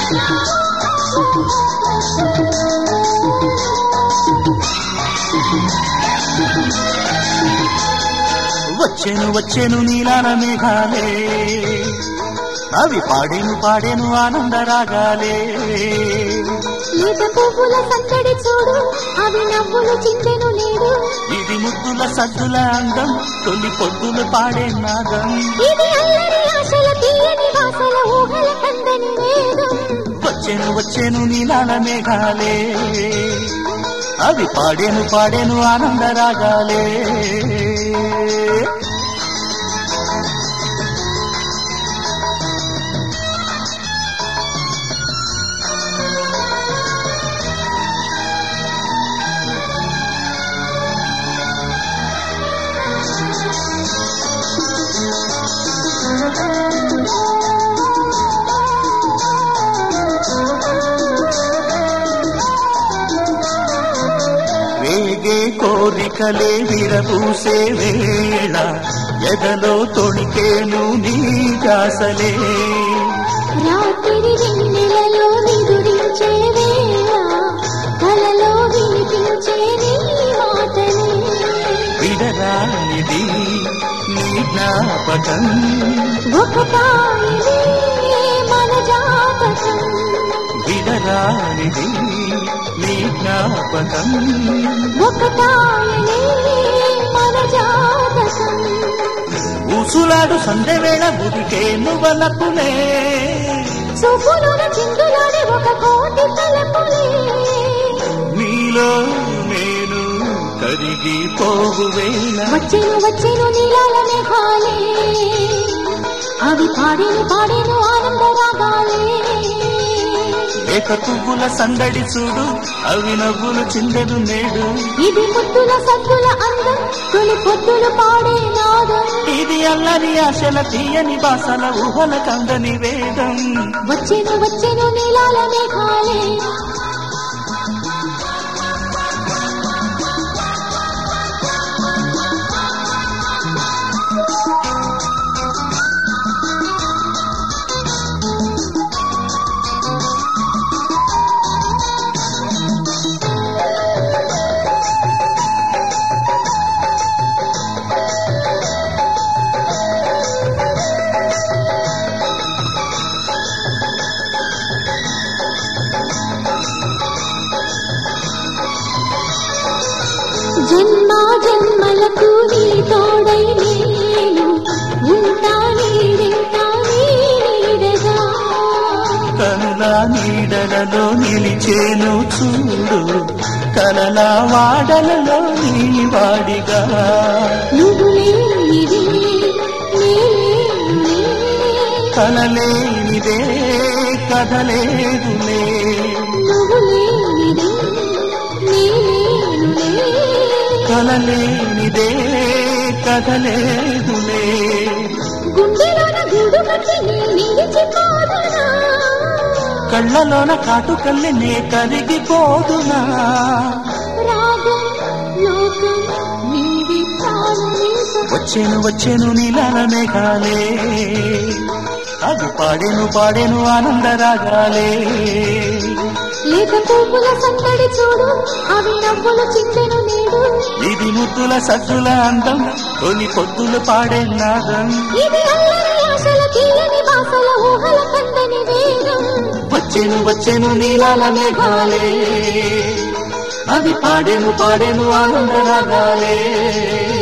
వచ్చెను వచ్చెను నీలాల మేఘాలే అవి పాడేను పాడేను ఆనంద రాగాలే ఈత పువ్వుల సందడి చూడు అవి నవ్వులు చిందెను నేడు ఇది ముద్దుల సద్దుల అందం తొలి పొద్దులు పాడే నాదం ఇది అల్లరి ఆశల తీయని వాసల ఊహల కందని వేదం వచ్చెను వచ్చెను నీలాల మేఘాలే అవి పాడేను పాడేను ఆనంద రాగాలే వేగే కోరికలే విరబూసే వేళ ఎదలో తొణికేను నీ జాసలే రాత్రి వెన్నెలలో నిదురించే వేళ కలలో వినిపించే నీ మాటలే విడరానిది నీ జ్ఞాపకం ఒక తాయిలే మన జాతకం విడరానిది నీ జ్ఞాపకం ఒక తాయిలే మన జాతకం ఊసులాడు సందెవేళ బుదికే నువ్వలపులే చూపులోన చిందులాడే ఒక కోటి తలపులే నీలో నేను కరిగి పోవు వేళ వచ్చేను వచ్చేను నీలాల మేఘాలే అవి పాడేను పాడేను ఆనంద రాగాలే ఏక పువ్వుల సందడి చూడు అవి నవ్వులు చిందెడు నేడు ఇది ముద్దుల సద్దుల అందం తొలి పొద్దులు పాడే నాదం ఇది అల్లని ఆశల తీయని బాసల ఊహల కందని వేదం వచ్చేను వచ్చేను నీలాల మేఘాలే జన్మ జన్మలకు నీ తోడై నేను ఉంటా నీడెంటా నీ నీడగా కనుల నీడలలో నిలిచేను చూడు కలల వాడలలో నీ వాడిగా నువ్వు లేనిది నేనే కలలేనిదే కదలేదులే నువ్వు లేనిది నేనే కలలేనిదే కదలేదులే గుండెలోన గూడు కట్టి నీ నిలిచిపోదునా కళ్ళలోన కాటుకల్లి నే కరిగిపోదునా రాగం లోకం నీది తాను నీకు వచ్చేను వచ్చేను నీలాల మేఘాలే అది పాడేను పాడేను ఆనంద రాగాలే లేక పువ్వుల సందడి చూడు అవి నవ్వులు చిందెను నేడు ఇది ముద్దుల సద్దుల అందం తొలి పొద్దులు పాడే నాదం ఇది అల్లరి ఆశల తీయని బాసల ఊహల కందని వేగం వచ్చేను వచ్చేను నీలాల మేఘాలే అది పాడేను పాడేను ఆనంద రాగాలే